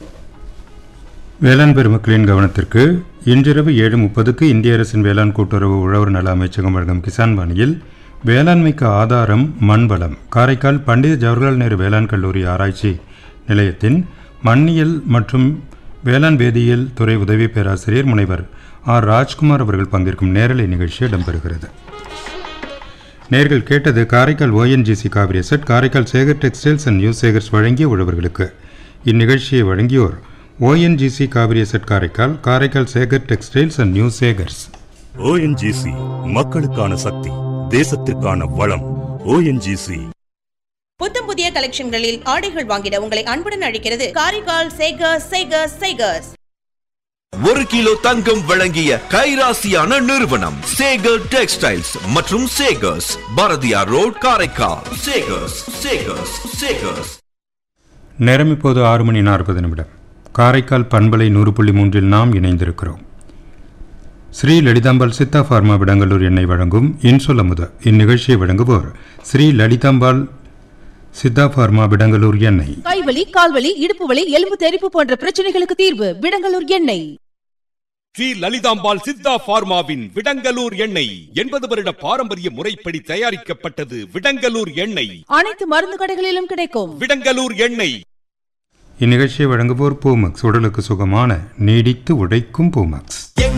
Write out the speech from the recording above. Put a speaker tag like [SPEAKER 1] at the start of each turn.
[SPEAKER 1] வேளாண் பெருமக்களின் கவனத்திற்கு இன்றிரவு ஏழு முப்பதுக்கு இந்திய அரசின் வேளாண் கூட்டுறவு உழவர் நல அமைச்சகம் வழங்கும் கிசான் வாணியில் வேளாண்மைக்கு ஆதாரம் மண்வளம் காரைக்கால் பண்டித ஜவஹர்லால் நேரு வேளாண் கல்லூரி ஆராய்ச்சி நிலையத்தின் மண்ணியல் மற்றும் வேளாண் வேதியியல் துறை உதவி பேராசிரியர் முனைவர் ஆர் ராஜ்குமார் அவர்கள் பங்கேற்கும் நேரலை நிகழ்ச்சி இடம்பெறுகிறது நேர்கள் கேட்டது Karaikal ONGC Cauvery asset Karaikal Sekar textiles and new Sekars வழங்கிய உழவர்களுக்கு இந்நிகழ்ச்சியை வழங்கியோர் ONGC Cauvery asset Karaikal Karaikal Sekar textiles and new Sekars
[SPEAKER 2] ONGC மக்களுக்கான சக்தி தேசத்திற்கான வளம் ஓஎன்ஜிசி
[SPEAKER 3] புத்தம் புதிய கலெக்ஷன்களில் ஆடைகள் வாங்கிட உங்களை அன்புடன் அழைக்கிறது காரைக்கால் சேகர்ஸ் சேகர்ஸ் சேகர்ஸ்
[SPEAKER 4] ஒரு கிலோ தங்கம் வழங்கிய கைராசியான நிறுவனம் சேகர் டெக்ஸ்டைல்ஸ் மற்றும் சேகர்ஸ் பாரதியார் ரோட் காரைக்கால் சேகர்ஸ் சேகர்ஸ் சேகர்ஸ்
[SPEAKER 1] நேரம் இப்போது ஆறு மணி நாற்பது நிமிடம் காரைக்கால் பண்பலை நூறு புள்ளி மூன்றில் நாம் இணைந்திருக்கிறோம் ஸ்ரீ லலிதாம்பாள் சித்தா ஃபார்மா விடங்கலூர் எண்ணெய் வழங்கும் இன்சொல் அமுத இந்நிகழ்ச்சியை வழங்குவோர் ஸ்ரீ லலிதாம்பாள் சித்தா ஃபார்மா விடங்கலூர் எண்ணெய்
[SPEAKER 5] கைவலி கால்வலி இடுப்பு வலி எலும்பு தெறிப்பு போன்ற பிரச்சனைகளுக்கு தீர்வு விடங்கலூர் எண்ணெய்
[SPEAKER 6] ஸ்ரீ லலிதாம்பாள் சித்தா பார்மாவின் விடங்கலூர் எண்ணெய் எண்பது வருட பாரம்பரிய முறைப்படி தயாரிக்கப்பட்டது விடங்கலூர் எண்ணெய்
[SPEAKER 5] அனைத்து மருந்து கடைகளிலும் கிடைக்கும்
[SPEAKER 6] விடங்கலூர் எண்ணெய்
[SPEAKER 1] இந்நிகழ்ச்சியை வழங்குவோர் பூமக்ஸ் உடலுக்கு சுகமான நீடித்து உழைக்கும் பூமக்ஸ்
[SPEAKER 4] எங்க